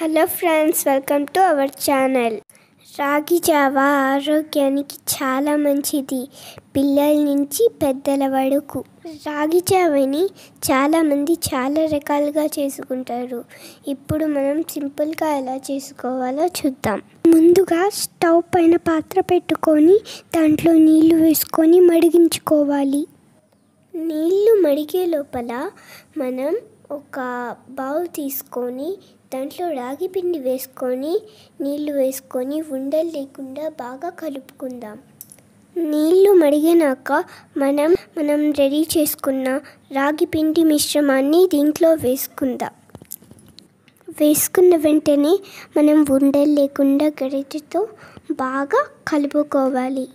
hello friends welcome to our channel ragi java ఆరోగ్యానికి చాలా మంచిది పిల్లల నుంచి పెద్దల వరకు రాగి జావని చాలామంది చాలా రకాలుగా చేసుకుంటారు ఇప్పుడు మనం సింపుల్గా ఎలా చేసుకోవాలో చూద్దాం ముందుగా స్టవ్ పైన పాత్ర పెట్టుకొని దాంట్లో నీళ్లు వేసుకొని మడిగించుకోవాలి నీళ్లు మడిగే లోపల మనం ఒక బౌల్ తీసుకొని దాంట్లో రాగి పిండి వేసుకొని నీళ్లు వేసుకొని ఉండలు లేకుండా బాగా కలుపుకుందాం నీళ్లు మడిగినాక మనం మనం రెడీ చేసుకున్న రాగి పిండి మిశ్రమాన్ని దీంట్లో వేసుకుందాం వేసుకున్న వెంటనే మనం ఉండలు లేకుండా గరిటెతో బాగా కలుపుకోవాలి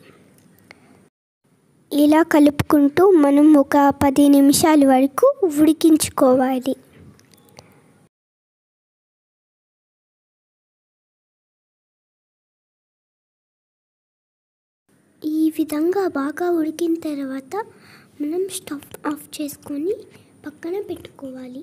ఇలా కలుపుకుంటూ మనం ఒక పది నిమిషాల వరకు ఉడికించుకోవాలి ఈ విధంగా బాగా ఉడికిన తర్వాత మనం స్టవ్ ఆఫ్ చేసుకొని పక్కన పెట్టుకోవాలి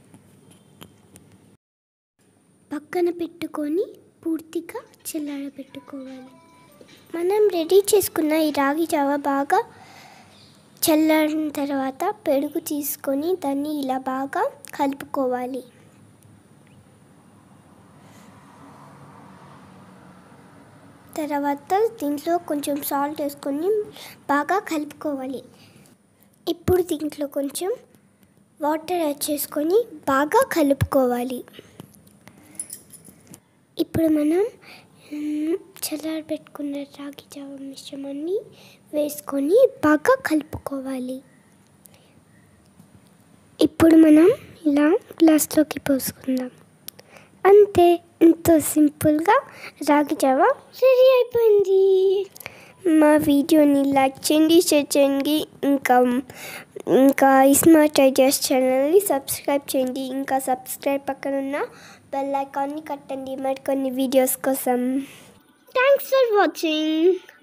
పక్కన పెట్టుకొని పూర్తిగా చల్లారబెట్టుకోవాలి మనం రెడీ చేసుకున్న ఈ రాగి జావ బాగా చల్లారిన తర్వాత పెరుగు తీసుకొని దాన్ని ఇలా బాగా కలుపుకోవాలి తర్వాత దీంట్లో కొంచెం సాల్ట్ వేసుకొని బాగా కలుపుకోవాలి ఇప్పుడు దీంట్లో కొంచెం వాటర్ యాడ్ చేసుకొని బాగా కలుపుకోవాలి ఇప్పుడు మనం చల్లారి పెట్టుకున్న రాగి జావ మిశ్రమాన్ని వేసుకొని బాగా కలుపుకోవాలి ఇప్పుడు మనం ఇలా గ్లాస్లోకి పోసుకుందాం అంతే ఎంతో సింపుల్గా రాగి జావ రెడీ అయిపోయింది మా వీడియోని లైక్ చేయండి షేర్ చేయండి ఇంకా ఇంకా స్మార్ట్ ఐడియాస్ ఛానల్ని సబ్స్క్రైబ్ చేయండి ఇంకా సబ్స్క్రైబ్ పక్కన ఉన్న బెల్ ఐకాన్ని కట్టండి మరికొన్ని వీడియోస్ కోసం థ్యాంక్స్ ఫర్ వాచింగ్